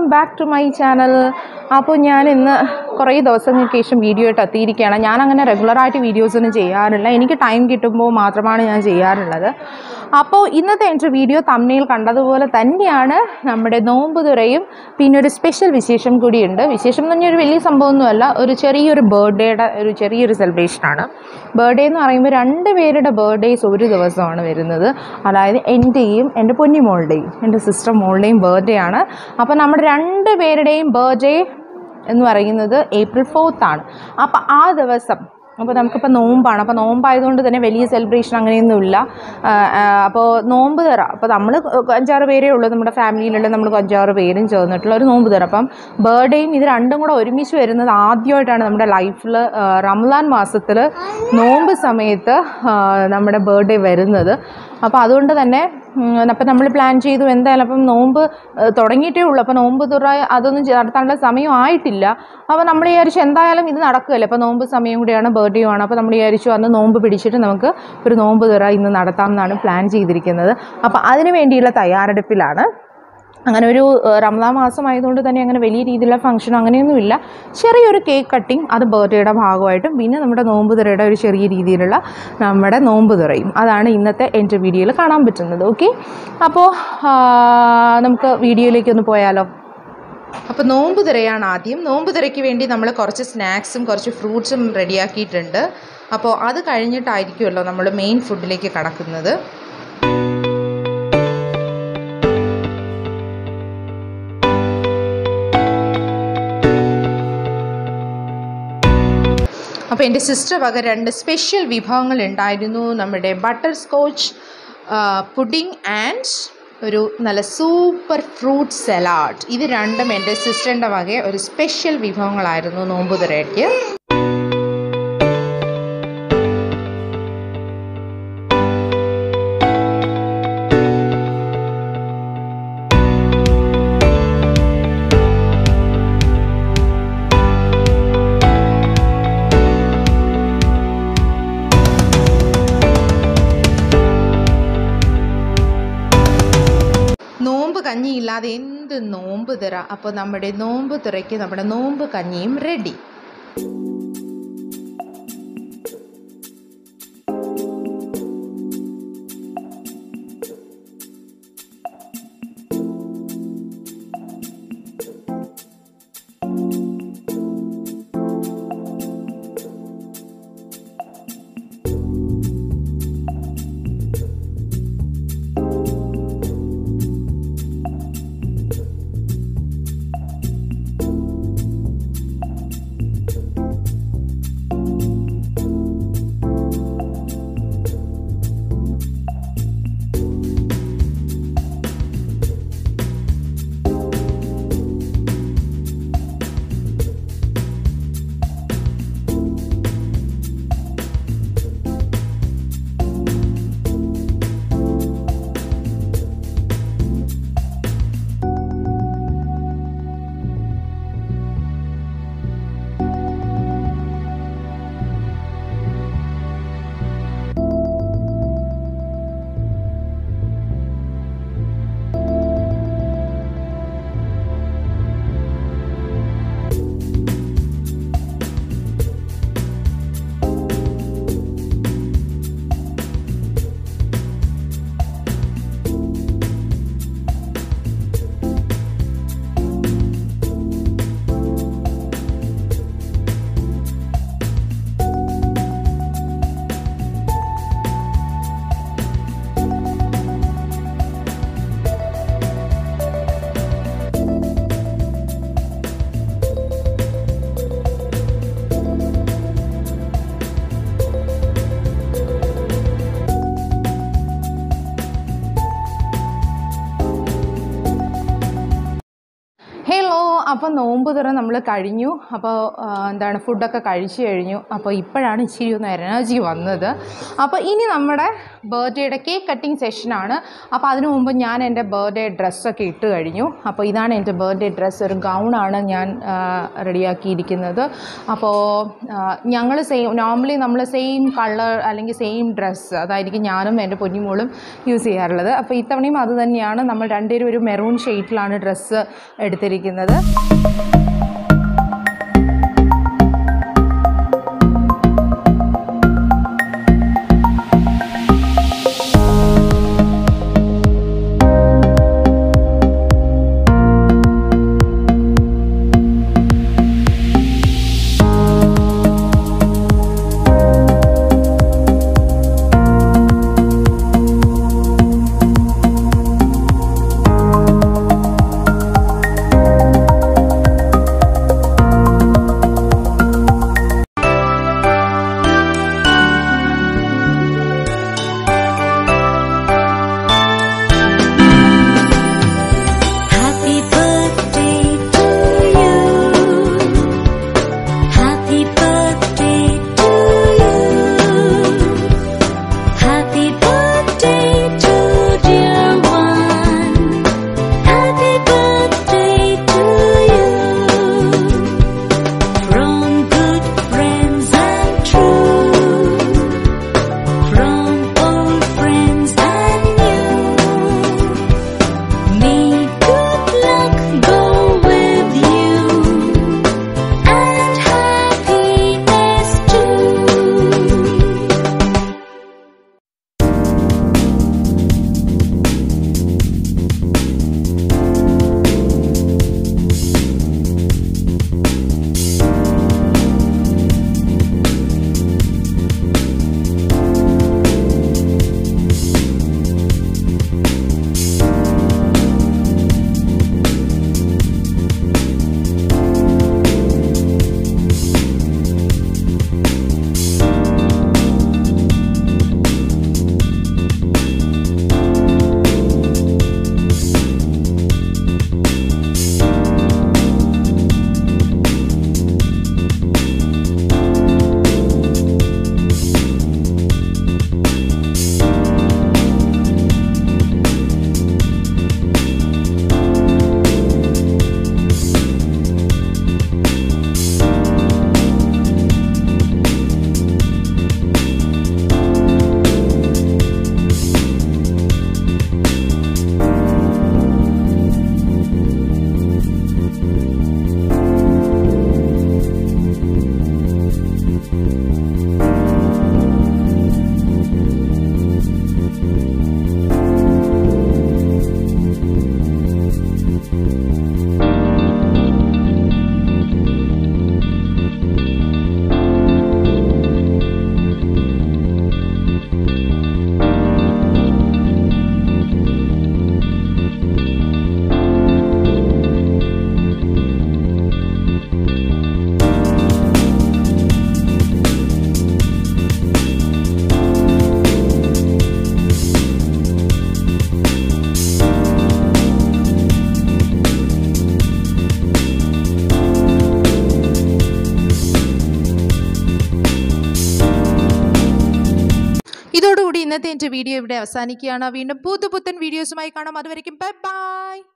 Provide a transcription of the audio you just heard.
Back to my channel അപ്പോൾ ഞാൻ ഇന്ന് കുറേ ദിവസങ്ങൾക്ക് ശേഷം വീഡിയോ ആയിട്ട് എത്തിയിരിക്കുകയാണ് ഞാൻ അങ്ങനെ റെഗുലറായിട്ട് വീഡിയോസ് ഒന്നും ചെയ്യാറില്ല എനിക്ക് ടൈം കിട്ടുമ്പോൾ മാത്രമാണ് ഞാൻ ചെയ്യാറുള്ളത് അപ്പോൾ ഇന്നത്തെ എൻ്റെ വീഡിയോ തമ്മിൽ കണ്ടതുപോലെ തന്നെയാണ് നമ്മുടെ നോമ്പ് തുറയും പിന്നെ ഒരു സ്പെഷ്യൽ വിശേഷം കൂടിയുണ്ട് വിശേഷം എന്ന് പറഞ്ഞാൽ ഒരു വലിയ സംഭവമൊന്നുമല്ല ഒരു ചെറിയൊരു ബർത്ത്ഡേയുടെ ഒരു ചെറിയൊരു സെലിബ്രേഷനാണ് ബർത്ത്ഡേ എന്ന് പറയുമ്പോൾ രണ്ട് പേരുടെ ബർത്ത്ഡേസ് ഒരു ദിവസമാണ് വരുന്നത് അതായത് എൻ്റെയും എൻ്റെ പൊന്നിമോളുടെയും എൻ്റെ സിസ്റ്റർ മോളുടെയും ബർത്ത്ഡേ ആണ് അപ്പോൾ നമ്മുടെ രണ്ട് പേരുടെയും ബർത്ത്ഡേ എന്ന് പറയുന്നത് ഏപ്രിൽ ഫോർത്താണ് അപ്പോൾ ആ ദിവസം അപ്പോൾ നമുക്കിപ്പോൾ നോമ്പാണ് അപ്പോൾ നോമ്പായതുകൊണ്ട് തന്നെ വലിയ സെലിബ്രേഷൻ അങ്ങനെയൊന്നുമില്ല ആ, ആ, അപ്പോൾ നോമ്പ് തറ അപ്പോൾ നമ്മൾ അഞ്ചാറ് പേരേ ഉള്ളൂ നമ്മുടെ ഫാമിലിയിലുള്ള നമ്മൾ അഞ്ചാറ് പേരും ചേർന്നിട്ടുള്ള ഒരു നോമ്പ് തറ അപ്പം ബർത്ത്ഡേയും ഇത് രണ്ടും കൂടെ ഒരുമിച്ച് വരുന്നത് ആദ്യമായിട്ടാണ് നമ്മുടെ ലൈഫിൽ റംലാൻ മാസത്തിൽ നോമ്പ് സമയത്ത് ആ, നമ്മുടെ ബർത്ത്ഡേ വരുന്നത് അപ്പോൾ അതുകൊണ്ട് തന്നെ അപ്പം നമ്മൾ പ്ലാൻ ചെയ്തു എന്തായാലും അപ്പം നോമ്പ് ഏഹ്, തുടങ്ങിയിട്ടേ ഉള്ളൂ അപ്പോൾ നോമ്പ് തുറ അതൊന്നും ചെ- നടത്താനുള്ള സമയം ആയിട്ടില്ല അപ്പോൾ നമ്മൾ വിചാരിച്ചു എന്തായാലും ഇത് നടക്കുകയല്ലേ അപ്പോൾ നോമ്പ് സമയം കൂടിയാണ് ബർത്ത്ഡേയും ആണ് അപ്പോൾ നമ്മൾ വിചാരിച്ചു അന്ന് നോമ്പ് പിടിച്ചിട്ട് നമുക്ക് ഒരു നോമ്പ് തുറ ഇന്ന് നടത്താം എന്നാണ് പ്ലാൻ ചെയ്തിരിക്കുന്നത് അപ്പോൾ അതിന് വേണ്ടിയുള്ള തയ്യാറെടുപ്പിലാണ് അങ്ങനെ ഒരു ഏഹ്, റമദാൻ മാസം ആയതുകൊണ്ട് തന്നെ അങ്ങനെ വലിയ രീതിയിലുള്ള ഫംഗ്ഷൻ അങ്ങനെയൊന്നുമില്ല ചെറിയൊരു കേക്ക് കട്ടിങ് അത് ബർത്ത്ഡേയുടെ ഭാഗമായിട്ടും പിന്നെ നമ്മുടെ നോമ്പ് തുറയുടെ ഒരു ചെറിയ രീതിയിലുള്ള നമ്മുടെ നോമ്പ് തുറയും അതാണ് ഇന്നത്തെ എൻ്റെ വീഡിയോയിൽ കാണാൻ പറ്റുന്നത് ഓക്കെ അപ്പോൾ ആ, നമുക്ക് വീഡിയോയിലേക്ക് ഒന്ന് പോയാലോ അപ്പോൾ നോമ്പ് തിരയാണ് ആദ്യം നോമ്പ് തിരയ്ക്ക് വേണ്ടി നമ്മൾ കുറച്ച് സ്നാക്സും കുറച്ച് ഫ്രൂട്ട്സും റെഡിയാക്കിയിട്ടുണ്ട് അപ്പോൾ അത് കഴിഞ്ഞിട്ടായിരിക്കുമല്ലോ നമ്മൾ മെയിൻ ഫുഡിലേക്ക് കടക്കുന്നത് അപ്പോൾ എൻ്റെ സിസ്റ്റർ വക രണ്ട് സ്പെഷ്യൽ വിഭവങ്ങൾ ഉണ്ടായിരുന്നു നമ്മുടെ ബട്ടർ സ്കോച്ച് പുഡിംഗ് ആൻഡ് ഒരു നല്ല സൂപ്പർ ഫ്രൂട്ട് സലാഡ് ഇത് രണ്ടും എൻ്റെ സിസ്റ്ററിൻ്റെ വക ഒരു സ്പെഷ്യൽ വിഭവങ്ങളായിരുന്നു നോമ്പുതുറയ്ക്ക് നോമ്പ് കഞ്ഞിയില്ലാതെ എന്ത് നോമ്പ് തുറ അപ്പോൾ നമ്മുടെ നോമ്പ് തുറയ്ക്ക് നമ്മുടെ നോമ്പ് കഞ്ഞിയും റെഡി അപ്പോൾ നോമ്പ് തുറ നമ്മൾ കഴിഞ്ഞു അപ്പോൾ ആ, എന്താണ് ഫുഡൊക്കെ കഴിച്ചു കഴിഞ്ഞു അപ്പോൾ ഇപ്പോഴാണ് ഇച്ചിരി ഒന്ന് എനർജി വന്നത് അപ്പോൾ ഇനി നമ്മുടെ ബർത്ത്ഡേയുടെ കേക്ക് കട്ടിങ് സെഷനാണ് അപ്പോൾ അതിനു മുമ്പ് ഞാൻ എൻ്റെ ബർത്ത്ഡേ ഡ്രസ്സൊക്കെ ഇട്ട് കഴിഞ്ഞു അപ്പോൾ ഇതാണ് എൻ്റെ ബർത്ത്ഡേ ഡ്രസ്സ് ഒരു ഗൗണാണ് ഞാൻ റെഡിയാക്കിയിരിക്കുന്നത് അപ്പോൾ ഞങ്ങൾ സെയിം നോർമലി നമ്മൾ സെയിം കളർ അല്ലെങ്കിൽ സെയിം ഡ്രസ്സ് അതായിരിക്കും ഞാനും എൻ്റെ പൊന്നിമോളും യൂസ് ചെയ്യാറുള്ളത് അപ്പോൾ ഇത്തവണയും അത് തന്നെയാണ് നമ്മൾ രണ്ടുപേരും ഒരു മെറൂൺ ഷെയ്ഡിലാണ് ഡ്രസ്സ് എടുത്തിരിക്കുന്നത് Happy birthday to you. Happy birthday to you. Happy birthday to dear one. Happy birthday to you. From good friends and true. From old friends and new. May good luck go with you and happiness too. ഇതോടുകൂടി ഇന്നത്തെ എൻ്റെ video ഇവിടെ അവസാനിക്കുകയാണ് വീണ്ടും പുതു പുത്തൻ വീഡിയോസുമായി കാണാം അതുവരെയും ബൈ ബൈ